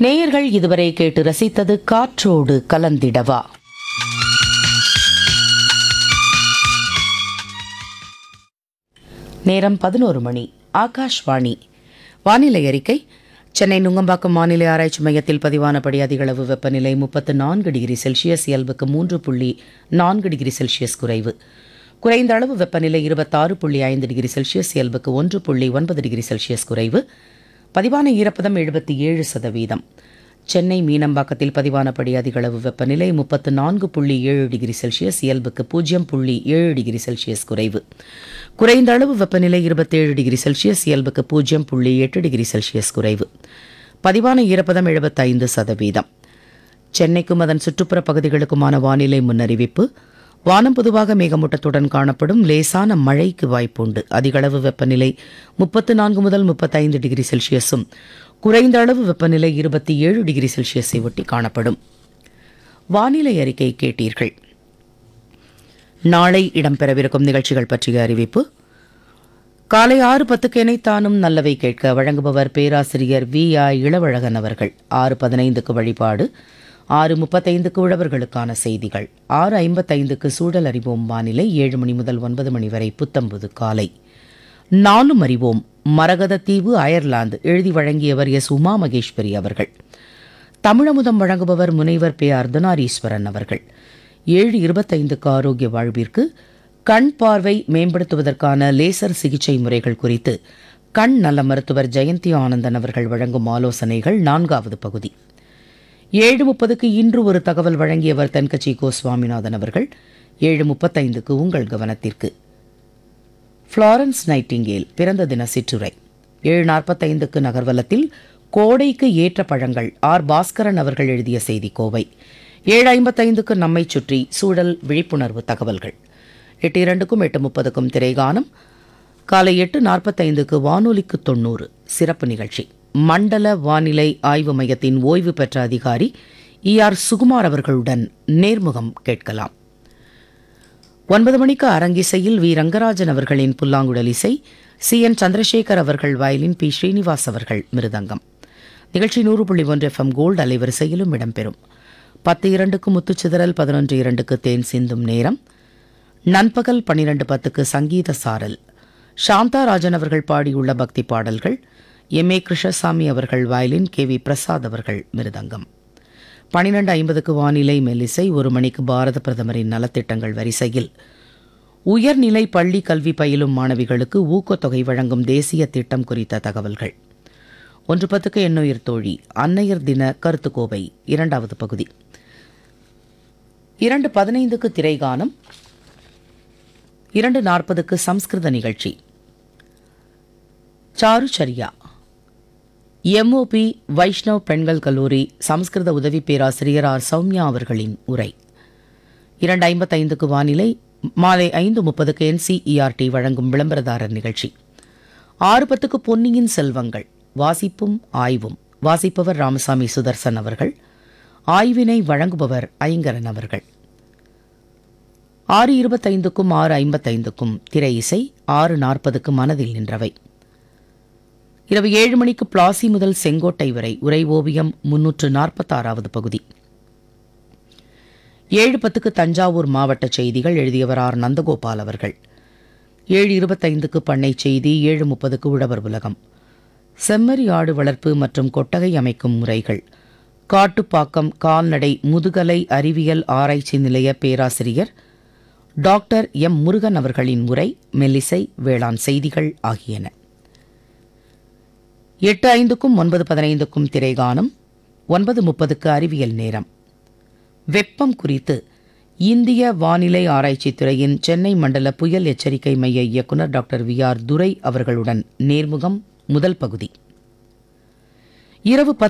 நேயர்கள் இதுவரை கேட்டு ரசித்தது காற்றோடு கலந்திடவா நேரம் பதினோரு மணி ஆகாஷ்வாணி வானிலை அறிக்கை சென்னை நுங்கம்பாக்கம் வானிலை ஆராய்ச்சி மையத்தில் பதிவானபடி அதிகளவு வெப்பநிலை முப்பத்து நான்கு டிகிரி செல்சியஸ் இயல்புக்கு மூன்று புள்ளி நான்கு டிகிரி செல்சியஸ் குறைவு குறைந்த அளவு வெப்பநிலை இருபத்தாறு புள்ளி ஐந்து டிகிரி செல்சியஸ் இயல்புக்கு ஒன்று புள்ளி ஒன்பது டிகிரி செல்சியஸ் குறைவு பதிவான ஈரப்பதம் எழுபத்தி ஏழு சதவீதம் சென்னை மீனம்பாக்கத்தில் பதிவானபடி அதிகளவு வெப்பநிலை முப்பத்து நான்கு புள்ளி ஏழு டிகிரி செல்சியஸ் இயல்புக்கு பூஜ்ஜியம் புள்ளி ஏழு டிகிரி செல்சியஸ் குறைவு குறைந்த அளவு வெப்பநிலை இருபத்தேழு டிகிரி செல்சியஸ் இயல்புக்கு பூஜ்ஜியம் புள்ளி எட்டு டிகிரி செல்சியஸ் குறைவு பதிவான ஈரப்பதம் எழுபத்தைந்து சதவீதம் சென்னைக்கும் அதன் சுற்றுப்புற பகுதிகளுக்குமான வானிலை முன்னறிவிப்பு வானம் பொதுவாக மேகமூட்டத்துடன் காணப்படும் லேசான மழைக்கு வாய்ப்புண்டு அதிகளவு வெப்பநிலை முப்பத்து நான்கு முதல் முப்பத்தைந்து டிகிரி செல்சியஸும் குறைந்த அளவு வெப்பநிலை இருபத்தி ஏழு டிகிரி செல்சியஸை ஒட்டி காணப்படும் வானிலை அறிக்கை கேட்டீர்கள் நாளை இடம்பெறவிருக்கும் நிகழ்ச்சிகள் பற்றிய அறிவிப்பு காலை ஆறு பத்துக்கு இணைத்தானும் நல்லவை கேட்க வழங்குபவர் பேராசிரியர் வி ஆ இளவழகன் அவர்கள் ஆறு பதினைந்துக்கு வழிபாடு ஆறு முப்பத்தைந்துக்கு உழவர்களுக்கான செய்திகள் ஆறு ஐம்பத்தைந்துக்கு சூழல் அறிவோம் வானிலை ஏழு மணி முதல் ஒன்பது மணி வரை புத்தம்புது காலை நாலும் அறிவோம் மரகத தீவு அயர்லாந்து எழுதி வழங்கியவர் எஸ் உமா மகேஸ்வரி அவர்கள் தமிழமுதம் வழங்குபவர் முனைவர் பே அர்த்தநாரீஸ்வரன் அவர்கள் ஏழு இருபத்தைந்துக்கு ஆரோக்கிய வாழ்விற்கு கண் பார்வை மேம்படுத்துவதற்கான லேசர் சிகிச்சை முறைகள் குறித்து கண் நல மருத்துவர் ஜெயந்தி ஆனந்தன் அவர்கள் வழங்கும் ஆலோசனைகள் நான்காவது பகுதி ஏழு முப்பதுக்கு இன்று ஒரு தகவல் வழங்கியவர் தென்கட்சி கோ சுவாமிநாதன் அவர்கள் ஏழு முப்பத்தைந்துக்கு உங்கள் கவனத்திற்கு ஃப்ளாரன்ஸ் நைட்டிங்கேல் பிறந்த தின சிற்றுரை ஏழு நாற்பத்தைந்துக்கு நகர்வலத்தில் கோடைக்கு ஏற்ற பழங்கள் ஆர் பாஸ்கரன் அவர்கள் எழுதிய செய்தி கோவை ஏழு ஐம்பத்தைந்துக்கு நம்மை சுற்றி சூழல் விழிப்புணர்வு தகவல்கள் எட்டு இரண்டுக்கும் எட்டு முப்பதுக்கும் திரைகானம் காலை எட்டு நாற்பத்தைந்துக்கு வானொலிக்கு தொண்ணூறு சிறப்பு நிகழ்ச்சி மண்டல வானிலை ஆய்வு மையத்தின் ஓய்வு பெற்ற அதிகாரி இ ஆர் சுகுமார் அவர்களுடன் நேர்முகம் கேட்கலாம் ஒன்பது மணிக்கு அரங்கிசையில் வி ரங்கராஜன் அவர்களின் புல்லாங்குழல் இசை சி என் சந்திரசேகர் அவர்கள் வயலின் பி ஸ்ரீனிவாஸ் அவர்கள் மிருதங்கம் நிகழ்ச்சி நூறு புள்ளி ஒன்று எஃப்எம் கோல்டு அலைவரிசையிலும் இடம்பெறும் பத்து இரண்டுக்கு முத்துச்சிதறல் பதினொன்று இரண்டுக்கு தேன் சிந்தும் நேரம் நண்பகல் பன்னிரண்டு பத்துக்கு சங்கீத சாரல் சாந்தா ராஜன் அவர்கள் பாடியுள்ள பக்தி பாடல்கள் எம் ஏ கிருஷ்ணசாமி அவர்கள் வயலின் கே வி பிரசாத் அவர்கள் மிருதங்கம் பனிரெண்டு ஐம்பதுக்கு வானிலை மெல்லிசை ஒரு மணிக்கு பாரத பிரதமரின் நலத்திட்டங்கள் வரிசையில் உயர்நிலை பள்ளி கல்வி பயிலும் மாணவிகளுக்கு ஊக்கத்தொகை வழங்கும் தேசிய திட்டம் குறித்த தகவல்கள் ஒன்று பத்துக்கு எண்ணுயிர் தோழி அன்னையர் தின கருத்துக்கோவை இரண்டாவது பகுதி இரண்டு பதினைந்துக்கு திரைகானம் இரண்டு நாற்பதுக்கு சம்ஸ்கிருத நிகழ்ச்சி சாருச்சரியா எம்ஓபி வைஷ்ணவ் பெண்கள் கல்லூரி சமஸ்கிருத உதவி பேராசிரியர் ஆர் சௌமியா அவர்களின் உரை இரண்டு ஐம்பத்தைந்துக்கு வானிலை மாலை ஐந்து முப்பதுக்கு என்சிஇஆர்டி வழங்கும் விளம்பரதாரர் நிகழ்ச்சி ஆறு பத்துக்கு பொன்னியின் செல்வங்கள் வாசிப்பும் ஆய்வும் வாசிப்பவர் ராமசாமி சுதர்சன் அவர்கள் ஆய்வினை வழங்குபவர் ஐங்கரன் அவர்கள் ஆறு இருபத்தைந்துக்கும் ஆறு ஐம்பத்தைந்துக்கும் திரை இசை ஆறு நாற்பதுக்கு மனதில் நின்றவை இரவு ஏழு மணிக்கு பிளாசி முதல் செங்கோட்டை வரை உரை ஓவியம் முன்னூற்று நாற்பத்தாறாவது பகுதி ஏழு பத்துக்கு தஞ்சாவூர் மாவட்ட செய்திகள் எழுதியவர் ஆர் நந்தகோபால் அவர்கள் ஏழு இருபத்தைந்துக்கு பண்ணை செய்தி ஏழு முப்பதுக்கு உழவர் உலகம் செம்மறி ஆடு வளர்ப்பு மற்றும் கொட்டகை அமைக்கும் முறைகள் காட்டுப்பாக்கம் கால்நடை முதுகலை அறிவியல் ஆராய்ச்சி நிலைய பேராசிரியர் டாக்டர் எம் முருகன் அவர்களின் உரை மெல்லிசை வேளாண் செய்திகள் ஆகியன எட்டு ஐந்துக்கும் ஒன்பது பதினைந்துக்கும் திரைகானம் ஒன்பது முப்பதுக்கு அறிவியல் நேரம் வெப்பம் குறித்து இந்திய வானிலை ஆராய்ச்சித் துறையின் சென்னை மண்டல புயல் எச்சரிக்கை மைய இயக்குநர் டாக்டர் வி ஆர் துரை அவர்களுடன் நேர்முகம் முதல் பகுதி இரவு பத்து